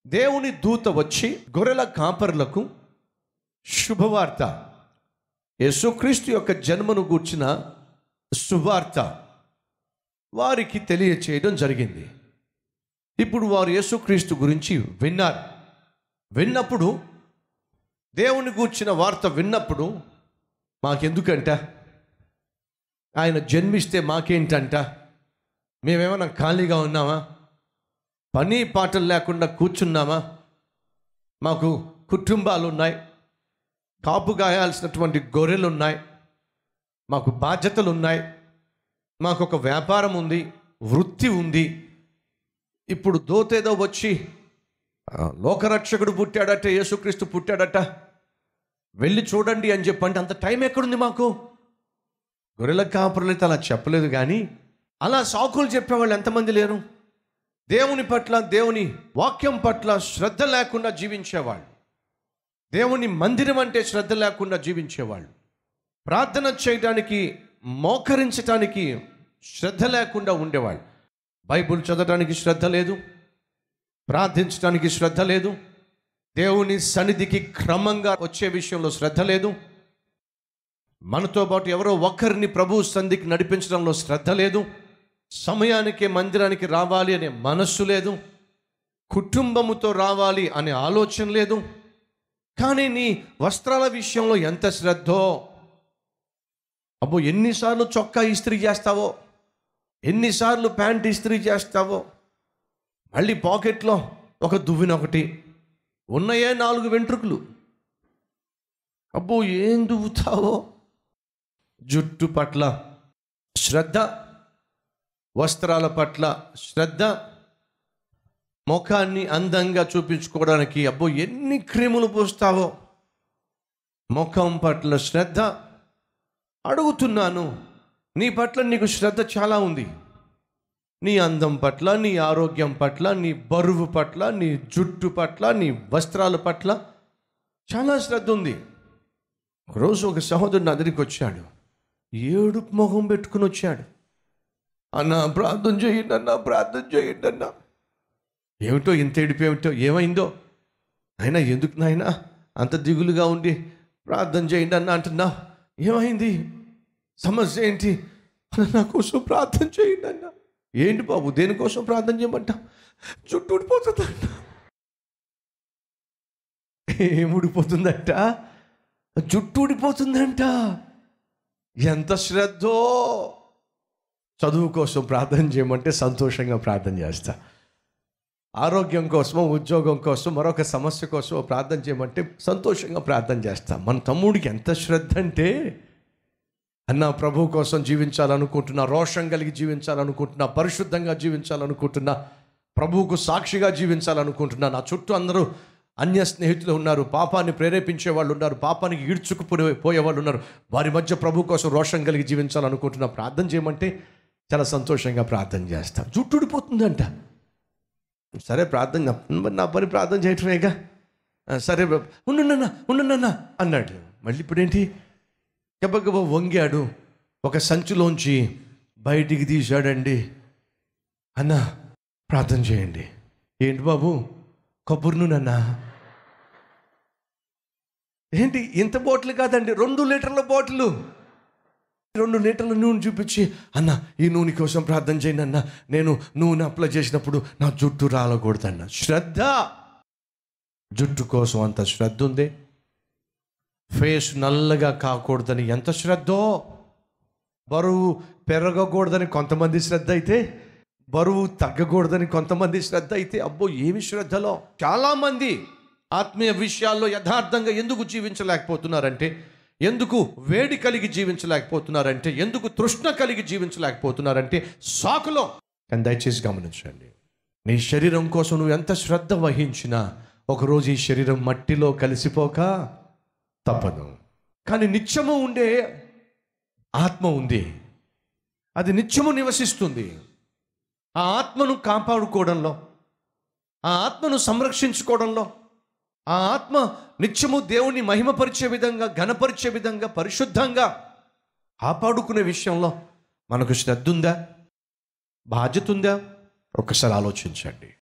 దేవుని దూత వచ్చి గొర్రెల కాపరులకు శుభవార్త యేసుక్రీస్తు యొక్క జన్మను గూర్చిన శుభవార్త వారికి తెలియచేయడం జరిగింది ఇప్పుడు వారు యేసుక్రీస్తు గురించి విన్నారు విన్నప్పుడు దేవుని గూర్చిన వార్త విన్నప్పుడు మాకెందుకంట ఆయన జన్మిస్తే మాకేంటంట మేమేమన్నా ఖాళీగా ఉన్నామా పని పాటలు లేకుండా కూర్చున్నామా మాకు కుటుంబాలు ఉన్నాయి కాపు గాయాల్సినటువంటి గొర్రెలు ఉన్నాయి మాకు బాధ్యతలు ఉన్నాయి మాకు ఒక వ్యాపారం ఉంది వృత్తి ఉంది ఇప్పుడు దోతేదో వచ్చి ఆ, లోకరక్షకుడు పుట్టాడట యేసుక్రీస్తు పుట్టాడట వెళ్ళి చూడండి అని చెప్పండి అంత టైం ఎక్కడుంది మాకు గొర్రెల కాపురులైతే అలా చెప్పలేదు కానీ అలా సాకులు చెప్పేవాళ్ళు ఎంతమంది లేరు దేవుని పట్ల దేవుని వాక్యం పట్ల శ్రద్ధ లేకుండా జీవించేవాళ్ళు దేవుని మందిరం అంటే శ్రద్ధ లేకుండా జీవించేవాళ్ళు ప్రార్థన చేయడానికి మోకరించడానికి శ్రద్ధ లేకుండా ఉండేవాళ్ళు బైబుల్ చదవడానికి శ్రద్ధ లేదు ప్రార్థించడానికి శ్రద్ధ లేదు దేవుని సన్నిధికి క్రమంగా వచ్చే విషయంలో శ్రద్ధ లేదు మనతో పాటు ఎవరో ఒక్కరిని ప్రభు సంధికి నడిపించడంలో శ్రద్ధ లేదు సమయానికి మందిరానికి రావాలి అనే మనస్సు లేదు కుటుంబముతో రావాలి అనే ఆలోచన లేదు కానీ నీ వస్త్రాల విషయంలో ఎంత శ్రద్ధో అబ్బో ఎన్నిసార్లు చొక్కా ఇస్త్రీ చేస్తావో ఎన్నిసార్లు ప్యాంట్ ఇస్త్రీ చేస్తావో మళ్ళీ పాకెట్లో ఒక దువ్విన ఒకటి ఉన్నాయే నాలుగు వెంట్రుకలు అబ్బో ఏం దువ్వుతావో జుట్టు పట్ల శ్రద్ధ వస్త్రాల పట్ల శ్రద్ధ ముఖాన్ని అందంగా చూపించుకోవడానికి అబ్బో ఎన్ని క్రీములు పూస్తావో ముఖం పట్ల శ్రద్ధ అడుగుతున్నాను నీ పట్ల నీకు శ్రద్ధ చాలా ఉంది నీ అందం పట్ల నీ ఆరోగ్యం పట్ల నీ బరువు పట్ల నీ జుట్టు పట్ల నీ వస్త్రాల పట్ల చాలా శ్రద్ధ ఉంది ఒకరోజు ఒక సహోదరుడు నా దగ్గరికి వచ్చాడు ఏడుపు మొహం పెట్టుకుని వచ్చాడు అన్న ప్రార్థన చేయండి అన్న ప్రార్థన చేయండి అన్న ఏమిటో ఇంత ఏడుపు ఏమిటో ఏమైందో అయినా ఎందుకు నాయనా అంత దిగులుగా ఉండి ప్రార్థన చేయండి అన్న అంటున్నా ఏమైంది సమస్య ఏంటి అన్న నా కోసం ప్రార్థన చేయండి అన్న ఏంటి బాబు దేనికోసం ప్రార్థన చేయమంటా జుట్టు ఊడిపోతుందంట ఏం ఊడిపోతుందంట జుట్టు ఊడిపోతుందంట ఎంత శ్రద్ధో చదువు కోసం ప్రార్థన చేయమంటే సంతోషంగా ప్రార్థన చేస్తా ఆరోగ్యం కోసమో ఉద్యోగం కోసం మరొక సమస్య కోసం ప్రార్థన చేయమంటే సంతోషంగా ప్రార్థన చేస్తా మన తమ్ముడికి ఎంత శ్రద్ధ అంటే అన్న ప్రభు కోసం జీవించాలనుకుంటున్నా రోషం కలిగి జీవించాలనుకుంటున్నా పరిశుద్ధంగా జీవించాలనుకుంటున్నా ప్రభువుకు సాక్షిగా జీవించాలనుకుంటున్నా నా చుట్టూ అందరూ అన్య స్నేహితులు ఉన్నారు పాపాన్ని ప్రేరేపించే వాళ్ళు ఉన్నారు పాపానికి ఈడ్చుకుపోయే పోయే వాళ్ళు ఉన్నారు వారి మధ్య ప్రభు కోసం రోషం కలిగి జీవించాలనుకుంటున్నా ప్రార్థన చేయమంటే చాలా సంతోషంగా ప్రార్థన చేస్తా జుట్టుడిపోతుందంట సరే ప్రార్థన మరి నా పని ప్రార్థన చేయటమేగా "ఆ, సరే బాబు. ఉండునన్నా ఉండునన్నా అన్నాడు మళ్ళీ ఇప్పుడేంటి గబగబ వంగాడు ఒక సంచిలోంచి బయటికి తీశాడండి అన్న ప్రార్థన చేయండి ఏంటి బాబు కొబ్బరి నూనెన్నా ఏంటి ఇంత బాటిల్ కాదండి రెండు లీటర్ల బాటిల్ రెండు లీటర్ల నూనె చూపించి అన్న ఈ నూనె కోసం ప్రార్థన చేయండి అన్న నేను నూనె అప్లై చేసినప్పుడు నా జుట్టు రాలకూడదన్న శ్రద్ధ జుట్టు కోసం అంత శ్రద్ధ ఉంది ఫేస్ నల్లగా కాకూడదని ఎంత శ్రద్ధో బరువు పెరగకూడదని కొంతమంది శ్రద్ధ అయితే బరువు తగ్గకూడదని కొంతమంది శ్రద్ధ అయితే అబ్బో ఏమి శ్రద్ధలో చాలామంది ఆత్మీయ విషయాల్లో యథార్థంగా ఎందుకు జీవించలేకపోతున్నారంటే ఎందుకు వేడి కలిగి జీవించలేకపోతున్నారంటే ఎందుకు తృష్ణ కలిగి జీవించలేకపోతున్నారంటే సాకులో కానీ దయచేసి గమనించండి నీ శరీరం కోసం నువ్వు ఎంత శ్రద్ధ వహించినా ఒకరోజు ఈ శరీరం మట్టిలో కలిసిపోక తప్పదు కానీ నిత్యము ఉండే ఆత్మ ఉంది అది నిత్యము నివసిస్తుంది ఆ ఆత్మను కాపాడుకోవడంలో ఆ ఆత్మను సంరక్షించుకోవడంలో ఆ ఆత్మ నిత్యము దేవుని మహిమపరిచే విధంగా ఘనపరిచే విధంగా పరిశుద్ధంగా కాపాడుకునే విషయంలో మనకు శ్రద్ధ ఉందా బాధ్యత ఉందా ఒక్కసారి ఆలోచించండి